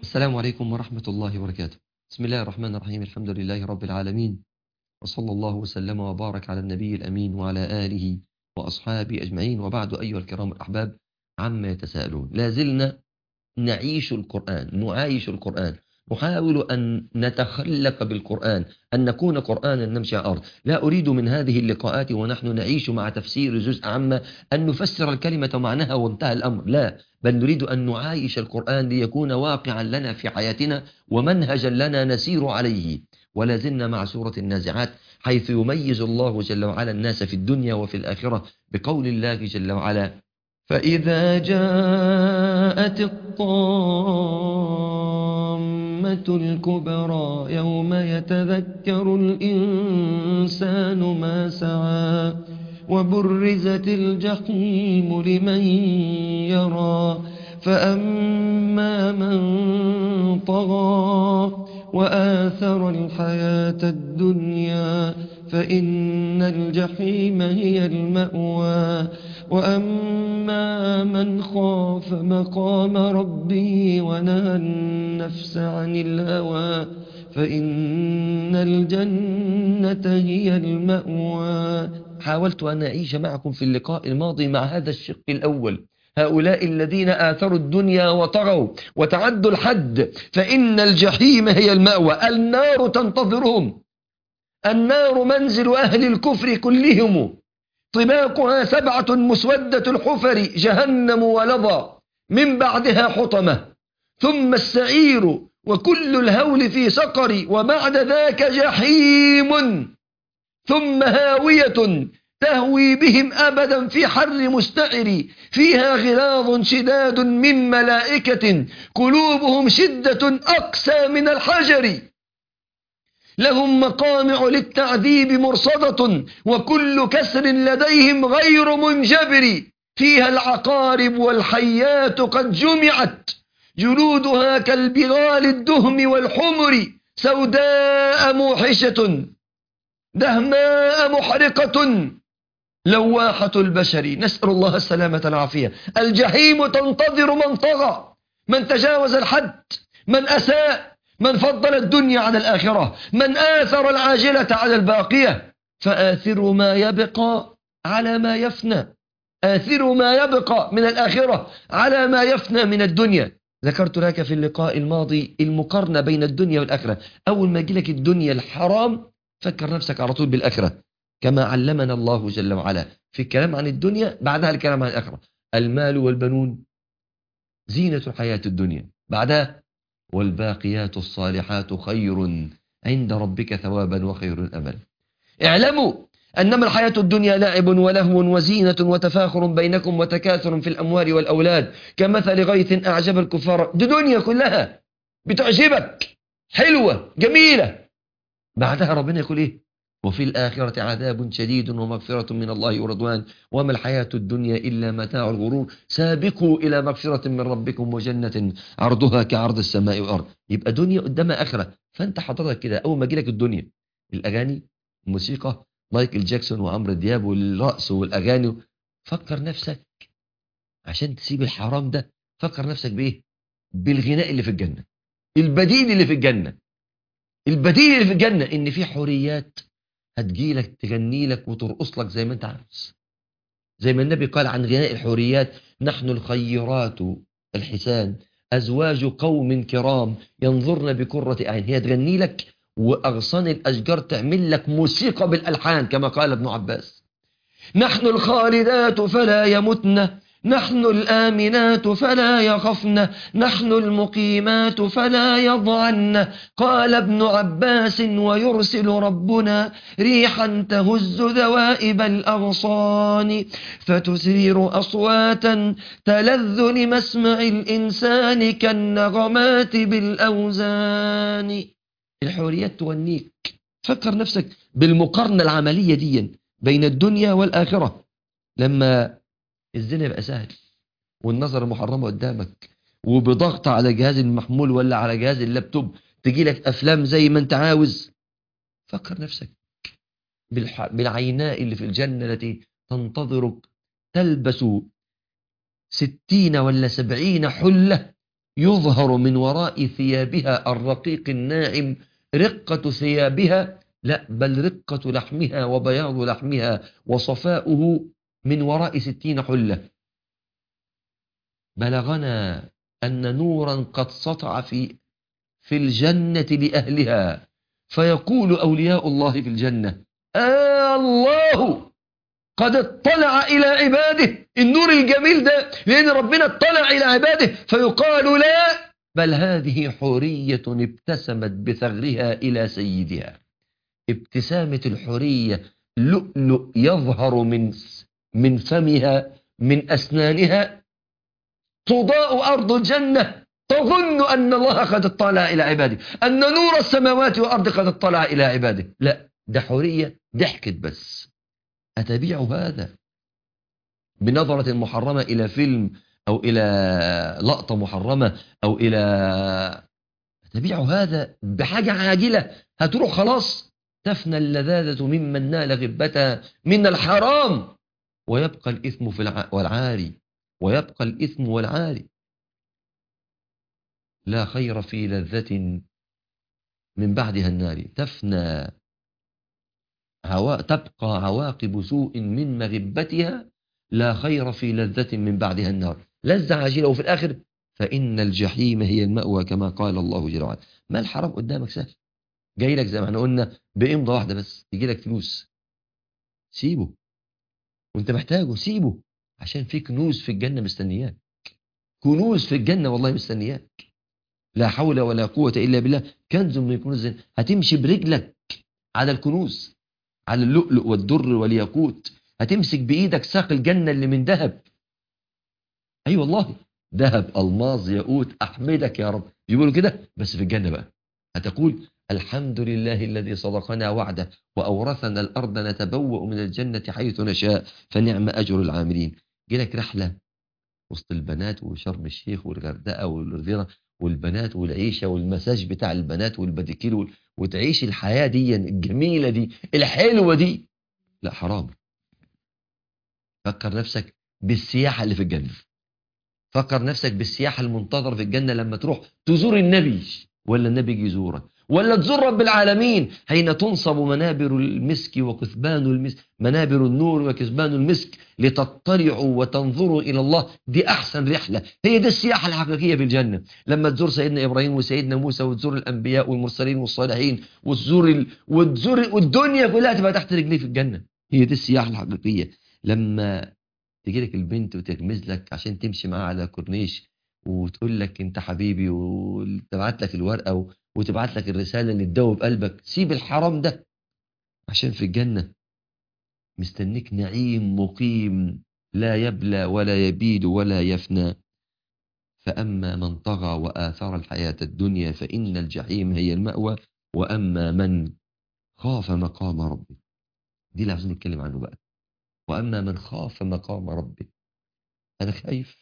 السلام عليكم ورحمة الله وبركاته بسم الله الرحمن الرحيم الحمد لله رب العالمين وصلى الله وسلم وبارك على النبي الأمين وعلى آله وأصحابه أجمعين وبعد أيها الكرام الأحباب عما يتساءلون لا زلنا نعيش القرآن نعايش القرآن نحاول أن نتخلق بالقرآن أن نكون قرآنا نمشي على الأرض لا أريد من هذه اللقاءات ونحن نعيش مع تفسير جزء عامة أن نفسر الكلمة معناها وانتهى الأمر لا بل نريد أن نعايش القرآن ليكون واقعا لنا في حياتنا ومنهجا لنا نسير عليه ولا زلنا مع سورة النازعات حيث يميز الله جل وعلا الناس في الدنيا وفي الآخرة بقول الله جل وعلا فإذا جاءت الطامة الكبرى يوم يتذكر الإنسان ما سعى وبرزت الجحيم لمن يرى فأما من طغى وآثر الحياة الدنيا فإن الجحيم هي المأوى وأما من خاف مقام ربه ونهى النفس عن الهوى فإن الجنة هي المأوى حاولت أن أعيش معكم في اللقاء الماضي مع هذا الشق الأول هؤلاء الذين آثروا الدنيا وطغوا وتعدوا الحد فإن الجحيم هي المأوى النار تنتظرهم النار منزل أهل الكفر كلهم طباقها سبعة مسودة الحفر جهنم ولظى من بعدها حطمة ثم السعير وكل الهول في سقر وبعد ذاك جحيم ثم هاوية تهوي بهم أبدا في حر مستعر فيها غلاظ شداد من ملائكة قلوبهم شدة أقسى من الحجر لهم مقامع للتعذيب مرصدة وكل كسر لديهم غير منجبر فيها العقارب والحيات قد جمعت جلودها كالبغال الدهم والحمر سوداء موحشة دهماء محرقة لواحة البشر نسأل الله السلامة العافية الجحيم تنتظر من طغى من تجاوز الحد من أساء من فضل الدنيا على الآخرة من آثر العاجلة على الباقية فآثر ما يبقى على ما يفنى آثر ما يبقى من الآخرة على ما يفنى من الدنيا ذكرت لك في اللقاء الماضي المقارنة بين الدنيا والآخرة أول ما لك الدنيا الحرام فكر نفسك على طول بالآخرة كما علمنا الله جل وعلا في الكلام عن الدنيا بعدها الكلام عن الآخرة المال والبنون زينة الحياة الدنيا بعدها والباقيات الصالحات خير عند ربك ثوابا وخير الأمل اعلموا أنما الحياة الدنيا لعب ولهو وزينة وتفاخر بينكم وتكاثر في الأموال والأولاد كمثل غيث أعجب الكفار دي دنيا كلها بتعجبك حلوة جميلة بعدها ربنا يقول إيه وفي الآخرة عذاب شديد ومغفرة من الله ورضوان وما الحياة الدنيا إلا متاع الغرور سابقوا إلى مغفرة من ربكم وجنة عرضها كعرض السماء والأرض يبقى دنيا قدامها آخرة فأنت حضرتك كده أول ما جيلك الدنيا الأغاني الموسيقى مايكل جاكسون وعمرو دياب والرقص والأغاني فكر نفسك عشان تسيب الحرام ده فكر نفسك بإيه بالغناء اللي في الجنة البديل اللي في الجنة البديل اللي في الجنة إن في حوريات هتجيلك تغني لك وترقص لك زي ما انت عاوز زي ما النبي قال عن غناء الحوريات نحن الخيرات الحسان أزواج قوم كرام ينظرن بكرة أعين هي تغني لك وأغصان الأشجار تعمل لك موسيقى بالألحان كما قال ابن عباس نحن الخالدات فلا يمتن نحن الآمنات فلا يخفن نحن المقيمات فلا يضعن قال ابن عباس ويرسل ربنا ريحا تهز ذوائب الأغصان فتسير أصواتا تلذ لمسمع الإنسان كالنغمات بالأوزان الحوريات تونيك فكر نفسك بالمقارنة العملية دي بين الدنيا والآخرة لما الزنا يبقى سهل والنظر المحرمة قدامك وبضغط على جهاز المحمول ولا على جهاز اللابتوب تجي لك أفلام زي ما أنت عاوز فكر نفسك بالح... بالعيناء اللي في الجنة التي تنتظرك تلبس ستين ولا سبعين حلة يظهر من وراء ثيابها الرقيق الناعم رقة ثيابها لا بل رقة لحمها وبياض لحمها وصفاؤه من وراء ستين حلة بلغنا أن نورا قد سطع في في الجنة لأهلها فيقول أولياء الله في الجنة آه الله قد اطلع إلى عباده النور الجميل ده لأن ربنا اطلع إلى عباده فيقال لا بل هذه حورية ابتسمت بثغرها إلى سيدها ابتسامة الحورية لؤلؤ يظهر من من فمها من أسنانها تضاء أرض الجنة تظن أن الله قد اطلع إلى عباده أن نور السماوات والأرض قد اطلع إلى عباده لا ده حورية ضحكت بس أتبيع هذا بنظرة محرمة إلى فيلم أو إلى لقطة محرمة أو إلى أتبيع هذا بحاجة عاجلة هتروح خلاص تفنى اللذاذة ممن نال غبتها من الحرام ويبقى الإثم في الع... والعاري ويبقى الإثم والعاري لا خير في لذة من بعدها النار تفنى عوا... تبقى عواقب سوء من مغبتها لا خير في لذة من بعدها النار لذة عاجلة وفي الآخر فإن الجحيم هي المأوى كما قال الله جل وعلا ما الحرام قدامك سهل جاي لك زي ما احنا قلنا بإمضة واحدة بس يجي لك فلوس سيبه وانت محتاجه سيبه عشان في كنوز في الجنة مستنياك كنوز في الجنة والله مستنياك لا حول ولا قوة إلا بالله كنز من كنوز هتمشي برجلك على الكنوز على اللؤلؤ والدر والياقوت هتمسك بإيدك ساق الجنة اللي من ذهب أي أيوة والله ذهب ألماظ ياقوت أحمدك يا رب يقولوا كده بس في الجنة بقى هتقول الحمد لله الذي صدقنا وعده وأورثنا الأرض نتبوأ من الجنة حيث نشاء فنعم أجر العاملين جيلك رحلة وسط البنات وشرم الشيخ والغردقة والرذيرة والبنات والعيشة والمساج بتاع البنات والباديكير وتعيش الحياة دي الجميلة دي الحلوة دي لا حرام فكر نفسك بالسياحة اللي في الجنة فكر نفسك بالسياحة المنتظرة في الجنة لما تروح تزور النبي ولا النبي يجي يزورك ولا تزور رب العالمين حين تنصب منابر المسك وكثبان المسك منابر النور وكثبان المسك لتطلعوا وتنظروا إلى الله دي أحسن رحلة هي دي السياحة الحقيقية في الجنة لما تزور سيدنا إبراهيم وسيدنا موسى وتزور الأنبياء والمرسلين والصالحين وتزور ال... وتزور والدنيا كلها تبقى تحت رجليك في الجنة هي دي السياحة الحقيقية لما تجي لك البنت وتغمز لك عشان تمشي معاها على كورنيش وتقول لك انت حبيبي وتبعت لك الورقه وتبعت لك الرساله اللي تدوب قلبك سيب الحرام ده عشان في الجنه مستنيك نعيم مقيم لا يبلى ولا يبيد ولا يفنى فأما من طغى وآثر الحياة الدنيا فإن الجحيم هي المأوى وأما من خاف مقام ربه دي اللي عايزين نتكلم عنه بقى وأما من خاف مقام ربه أنا خايف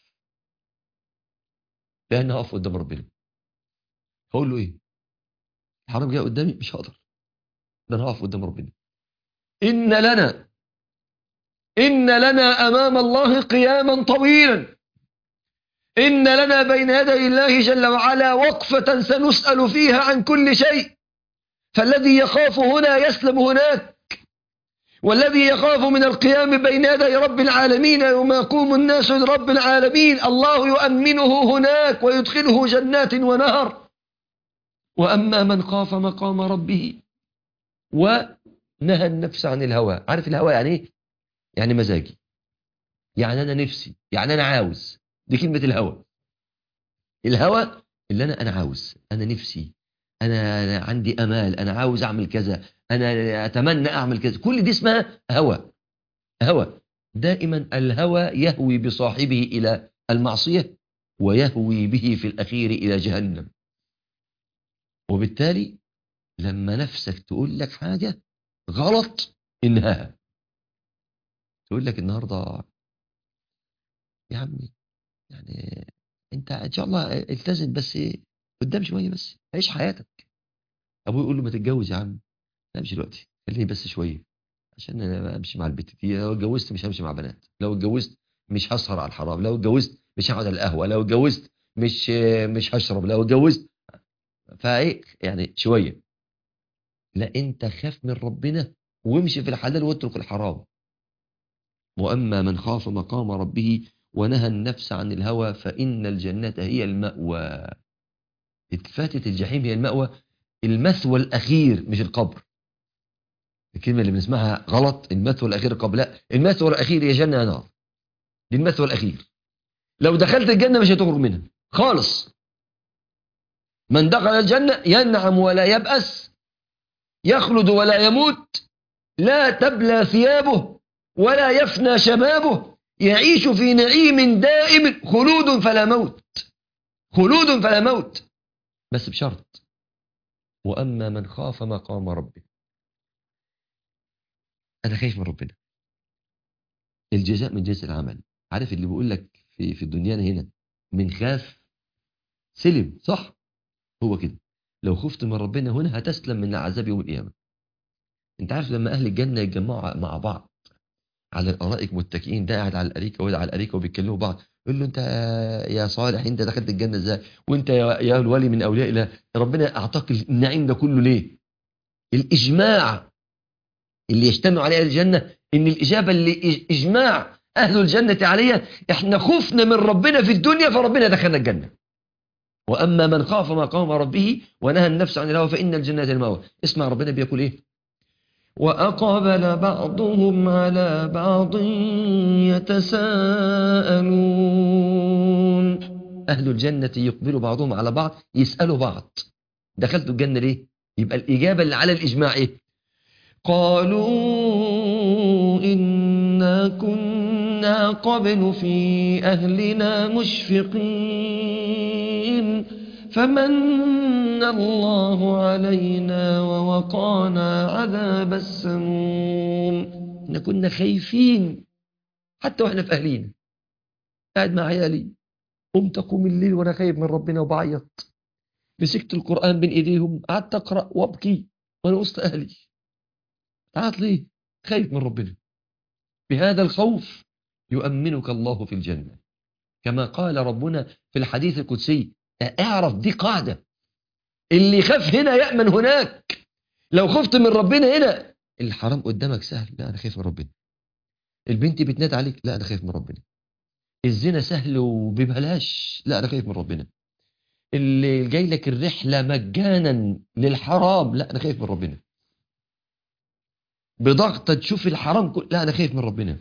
لأن هقف قدام ربنا هقول له إيه الحرام جاي قدامي مش هقدر ده أنا هقف قدام ربنا إن لنا إن لنا أمام الله قياما طويلا إن لنا بين يدي الله جل وعلا وقفة سنسأل فيها عن كل شيء فالذي يخاف هنا يسلم هناك والذي يخاف من القيام بين يدي رب العالمين يوم يقوم الناس لرب العالمين الله يؤمنه هناك ويدخله جنات ونهر وأما من خاف مقام ربه ونهى النفس عن الهوى عارف الهوى يعني ايه؟ يعني مزاجي يعني أنا نفسي يعني أنا عاوز دي كلمة الهوى الهوى اللي أنا أنا عاوز أنا نفسي أنا عندي أمال أنا عاوز أعمل كذا أنا أتمنى أعمل كذا كل دي اسمها هوى هوى دائما الهوى يهوي بصاحبه إلى المعصية ويهوي به في الأخير إلى جهنم وبالتالي لما نفسك تقول لك حاجة غلط انهاها تقول لك النهاردة يا عمي يعني انت ان شاء الله التزم بس قدام شوية بس عيش حياتك ابوي يقول له ما تتجوز يا عم لا مش دلوقتي خليني بس شويه عشان انا امشي مع البت دي لو اتجوزت مش همشي مع بنات لو اتجوزت مش هسهر على الحرام لو اتجوزت مش هقعد على القهوه لو اتجوزت مش مش هشرب لو اتجوزت فايه يعني شويه لا انت خاف من ربنا وامشي في الحلال واترك الحرام واما من خاف مقام ربه ونهى النفس عن الهوى فان الجنه هي المأوى اتفاتت الجحيم هي المأوى المثوى الاخير مش القبر الكلمه اللي بنسمعها غلط المثوى الاخير القبر لا المثوى الاخير هي جنه يا نار دي المثوى الاخير لو دخلت الجنه مش هتخرج منها خالص من دخل الجنه ينعم ولا يبأس يخلد ولا يموت لا تبلى ثيابه ولا يفنى شبابه يعيش في نعيم دائم خلود فلا موت خلود فلا موت بس بشرط وأما من خاف مقام ربه أنا خايف من ربنا الجزاء من جنس العمل عارف اللي بيقول لك في في الدنيا هنا من خاف سلم صح هو كده لو خفت من ربنا هنا هتسلم من عذاب يوم القيامة انت عارف لما اهل الجنة يتجمعوا مع بعض على الارائك متكئين ده قاعد على الاريكه وده على الاريكه وبيتكلموا بعض يقول له انت يا صالح انت دخلت الجنه ازاي وانت يا يا الولي من اولياء الله ربنا اعطاك النعيم ده كله ليه الاجماع اللي يجتمع عليه اهل الجنه ان الاجابه اللي اجماع اهل الجنه عليها احنا خفنا من ربنا في الدنيا فربنا دخلنا الجنه واما من خاف مقام ربه ونهى النفس عن الهوى فان الجنه المأوى اسمع ربنا بيقول ايه وأقبل بعضهم على بعض يتساءلون أهل الجنة يقبلوا بعضهم على بعض يسألوا بعض دخلتوا الجنة ليه؟ يبقى الإجابة اللي على الإجماع إيه؟ قالوا إنا كنا قبل في أهلنا مشفقين فمن الله علينا ووقانا عذاب السموم احنا كنا خايفين حتى واحنا في أهلينا قاعد مع عيالي قمت أقوم الليل وأنا خايف من ربنا وبعيط مسكت القرآن بين إيديهم قعدت أقرأ وأبكي وأنا وسط أهلي قعدت ليه؟ خايف من ربنا بهذا الخوف يؤمنك الله في الجنة كما قال ربنا في الحديث القدسي اعرف دي قاعدة اللي خاف هنا يأمن هناك لو خفت من ربنا هنا الحرام قدامك سهل لا أنا خايف من ربنا البنت بتنادي عليك لا أنا خايف من ربنا الزنا سهل وببلاش لا أنا خايف من ربنا اللي جاي لك الرحلة مجانا للحرام لا أنا خايف من ربنا بضغطة تشوف الحرام كل... لا أنا خايف من ربنا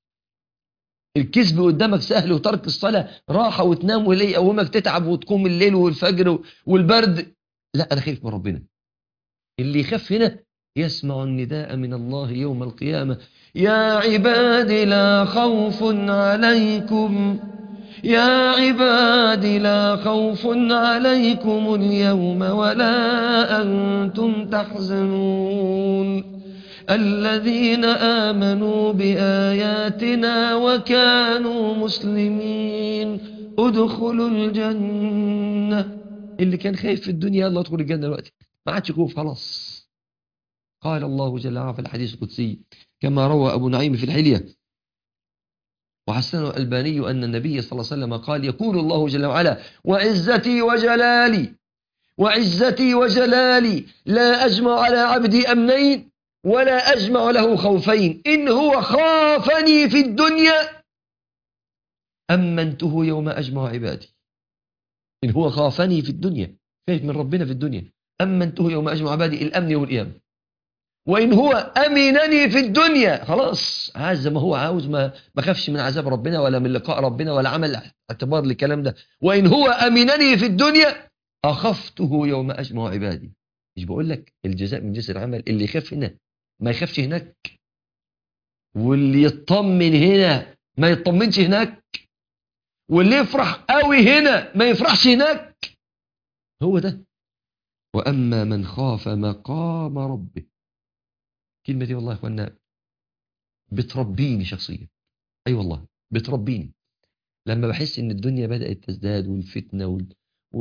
الكذب قدامك سهل وترك الصلاة راحة وتنام وليه يقومك تتعب وتقوم الليل والفجر والبرد لا أنا خايف من ربنا اللي يخاف هنا يسمع النداء من الله يوم القيامة يا عباد لا خوف عليكم يا عباد لا خوف عليكم اليوم ولا أنتم تحزنون الذين آمنوا بآياتنا وكانوا مسلمين ادخلوا الجنة اللي كان خايف في الدنيا يلا ادخل الجنة دلوقتي ما عادش خوف خلاص قال الله جل وعلا في الحديث القدسي كما روى أبو نعيم في الحلية وحسنه الألباني أن النبي صلى الله عليه وسلم قال يقول الله جل وعلا وعزتي وجلالي وعزتي وجلالي لا أجمع على عبدي أمنين ولا أجمع له خوفين إن هو خافني في الدنيا أمنته يوم أجمع عبادي إن هو خافني في الدنيا خايف من ربنا في الدنيا أمنته يوم أجمع عبادي الأمن يوم القيامة وإن هو أمنني في الدنيا خلاص عايز ما هو عاوز ما ما خافش من عذاب ربنا ولا من لقاء ربنا ولا عمل اعتبار للكلام ده وإن هو أمنني في الدنيا أخفته يوم أجمع عبادي مش بقول لك الجزاء من جنس العمل اللي يخاف هنا ما يخافش هناك واللي يطمن هنا ما يطمنش هناك واللي يفرح قوي هنا ما يفرحش هناك هو ده وأما من خاف مقام ربه كلمة دي والله يا اخوانا بتربيني شخصيا اي أيوة والله بتربيني لما بحس ان الدنيا بدأت تزداد والفتنة وال...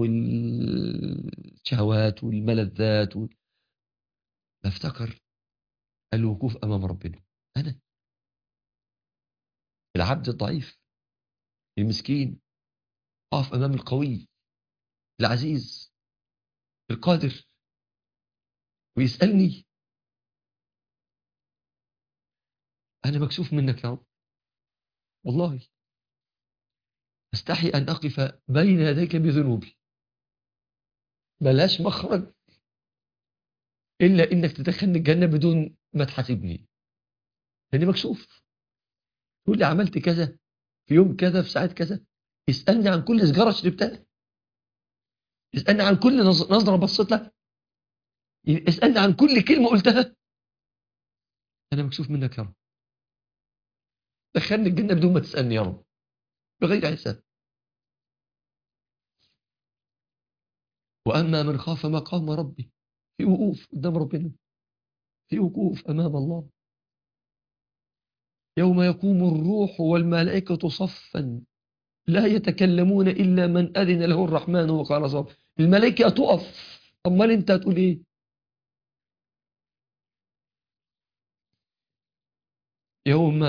والشهوات والملذات وال... بفتكر الوقوف أمام ربنا أنا العبد الضعيف المسكين أقف أمام القوي العزيز القادر ويسألني أنا مكسوف منك يا رب والله أستحي أن أقف بين يديك بذنوبي بلاش مخرج إلا إنك تدخلني الجنة بدون ما تحاسبني لأني مكسوف تقول لي عملت كذا في يوم كذا في ساعات كذا اسألني عن كل سجارة شربتها اسألني عن كل نظ- نظرة بصيت لها اسألني عن كل كلمة قلتها أنا مكسوف منك يا رب دخلني الجنة بدون ما تسألني يا رب بغير حساب وأما من خاف مقام ربي في وقوف قدام ربنا في وقوف أمام الله يوم يقوم الروح والملائكة صفا لا يتكلمون إلا من أذن له الرحمن وقال صواب الملائكة تقف أمال أنت هتقول إيه يوم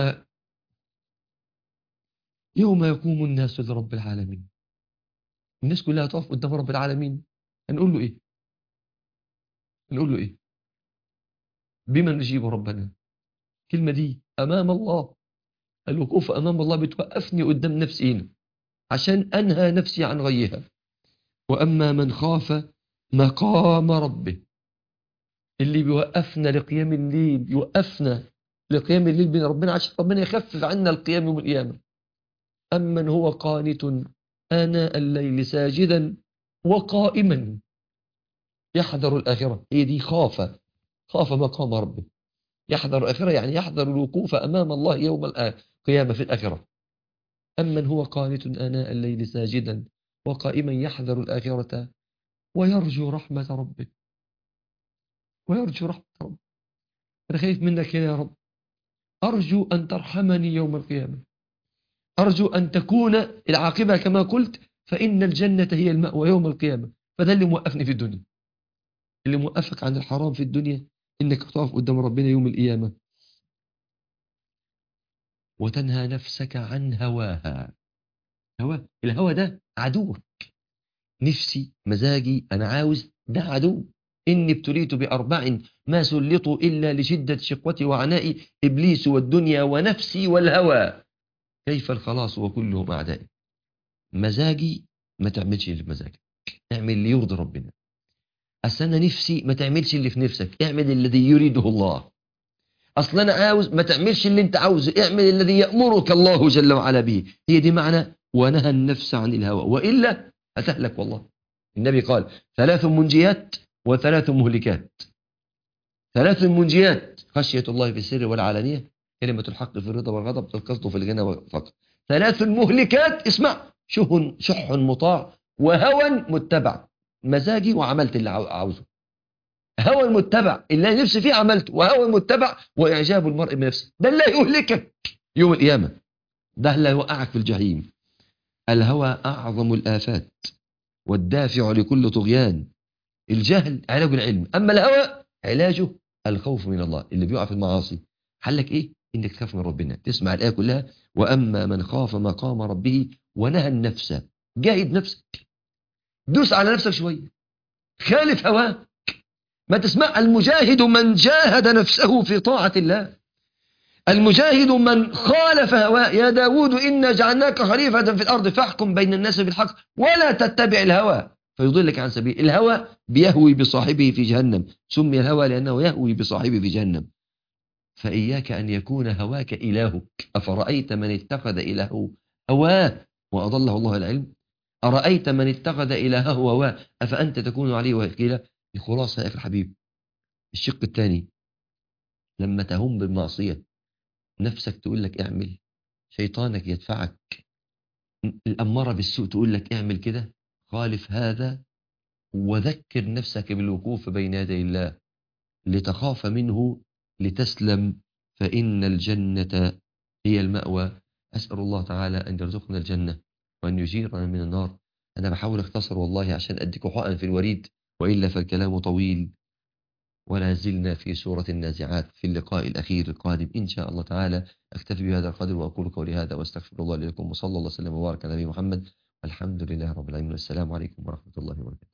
يوم يقوم الناس لرب العالمين الناس كلها تقف قدام رب العالمين هنقول له إيه نقول له إيه بما نجيب ربنا الكلمة دي أمام الله الوقوف أمام الله بتوقفني قدام نفسي هنا عشان أنهى نفسي عن غيها وأما من خاف مقام ربه اللي بيوقفنا لقيام الليل يوقفنا لقيام الليل بين ربنا عشان ربنا يخفف عنا القيام يوم القيامة أمن هو قانت آناء الليل ساجدا وقائما يحذر الآخرة هي دي خاف خاف مقام ربه يحذر الآخرة يعني يحذر الوقوف أمام الله يوم القيامة في الآخرة أمن هو قانت آناء الليل ساجدا وقائما يحذر الآخرة ويرجو رحمة ربه ويرجو رحمة ربه أنا خايف منك هنا يا رب أرجو أن ترحمني يوم القيامة أرجو أن تكون العاقبة كما قلت فإن الجنة هي المأوى يوم القيامة فده اللي موقفني في الدنيا اللي موقفك عن الحرام في الدنيا إنك تقف قدام ربنا يوم القيامة وتنهى نفسك عن هواها هوا الهوى ده عدوك نفسي مزاجي أنا عاوز ده عدو إني ابتليت بأربع ما سلطوا إلا لشدة شقوتي وعنائي إبليس والدنيا ونفسي والهوى كيف الخلاص وكلهم أعدائي مزاجي ما تعملش اللي في مزاجك اعمل اللي يرضي ربنا أصل أنا نفسي ما تعملش اللي في نفسك اعمل الذي يريده الله أصل أنا عاوز ما تعملش اللي أنت عاوزه اعمل الذي يأمرك الله جل وعلا به هي دي معنى ونهى النفس عن الهوى وإلا هتهلك والله النبي قال ثلاث منجيات وثلاث مهلكات ثلاث منجيات خشية الله في السر والعلانية كلمة الحق في الرضا والغضب القصد في الغنى فقط ثلاث مهلكات اسمع شه شح مطاع وهوى متبع مزاجي وعملت اللي عاو- عاوزه هوى المتبع اللي أنا نفسي فيه عملته وهوى المتبع وإعجاب المرء بنفسه ده اللي يهلكك يوم القيامة ده اللي يوقعك في الجحيم الهوى أعظم الآفات والدافع لكل طغيان الجهل علاج العلم أما الهوى علاجه الخوف من الله اللي بيقع في المعاصي حلك إيه؟ إنك تخاف من ربنا تسمع الآية كلها وأما من خاف مقام ربه ونهى النفس جاهد نفسك دوس على نفسك شوية خالف هواك ما تسمع المجاهد من جاهد نفسه في طاعة الله المجاهد من خالف هواه يا داود إنا جعلناك خليفة في الأرض فاحكم بين الناس بالحق ولا تتبع الهوى فيضلك عن سبيل الهوى بيهوي بصاحبه في جهنم سمي الهوى لأنه يهوي بصاحبه في جهنم فإياك أن يكون هواك إلهك أفرأيت من اتخذ إلهه هواه وأضله الله العلم أرأيت من اتخذ إلهه هواه أفأنت تكون عليه وكيلا الخلاصة يا أخي الحبيب الشق الثاني لما تهم بالمعصية نفسك تقول لك اعمل شيطانك يدفعك الأمارة بالسوء تقول لك اعمل كده خالف هذا وذكر نفسك بالوقوف بين يدي الله لتخاف منه لتسلم فإن الجنة هي المأوى أسأل الله تعالى أن يرزقنا الجنة وأن يجيرنا من النار أنا بحاول أختصر والله عشان أديكم حقن في الوريد وإلا فالكلام طويل ولا زلنا في سورة النازعات في اللقاء الأخير القادم إن شاء الله تعالى أكتفي بهذا القدر وأقول قولي هذا وأستغفر الله لكم وصلى الله وسلم وبارك على نبي محمد الحمد لله رب العالمين والسلام عليكم ورحمة الله وبركاته